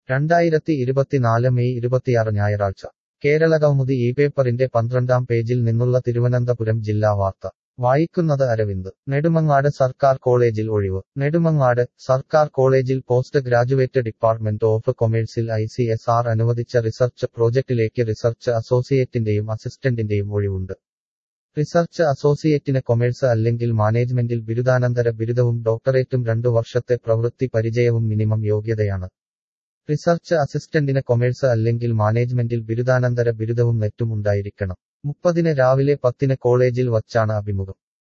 രണ്ടായിരത്തി ഇരുപത്തിനാല് മെയ് ഇരുപത്തിയാറ് ഞായറാഴ്ച കേരള കൗമുദി ഈ പേപ്പറിന്റെ പന്ത്രണ്ടാം പേജിൽ നിന്നുള്ള തിരുവനന്തപുരം ജില്ലാ വാർത്ത വായിക്കുന്നത് അരവിന്ദ് നെടുമങ്ങാട് സർക്കാർ കോളേജിൽ ഒഴിവ് നെടുമങ്ങാട് സർക്കാർ കോളേജിൽ പോസ്റ്റ് ഗ്രാജുവേറ്റ് ഡിപ്പാർട്ട്മെന്റ് ഓഫ് കൊമേഴ്സിൽ ഐ സി എസ് ആർ അനുവദിച്ച റിസർച്ച് പ്രോജക്റ്റിലേക്ക് റിസർച്ച് അസോസിയേറ്റിന്റെയും അസിസ്റ്റന്റിന്റെയും ഒഴിവുണ്ട് റിസർച്ച് അസോസിയേറ്റിന് കൊമേഴ്സ് അല്ലെങ്കിൽ മാനേജ്മെന്റിൽ ബിരുദാനന്തര ബിരുദവും ഡോക്ടറേറ്റും രണ്ടു വർഷത്തെ പ്രവൃത്തി പരിചയവും മിനിമം യോഗ്യതയാണ് റിസർച്ച് അസിസ്റ്റന്റിന് കൊമേഴ്സ് അല്ലെങ്കിൽ മാനേജ്മെന്റിൽ ബിരുദാനന്തര ബിരുദവും നെറ്റും ഉണ്ടായിരിക്കണം മുപ്പതിന് രാവിലെ പത്തിന് കോളേജിൽ വച്ചാണ് അഭിമുഖം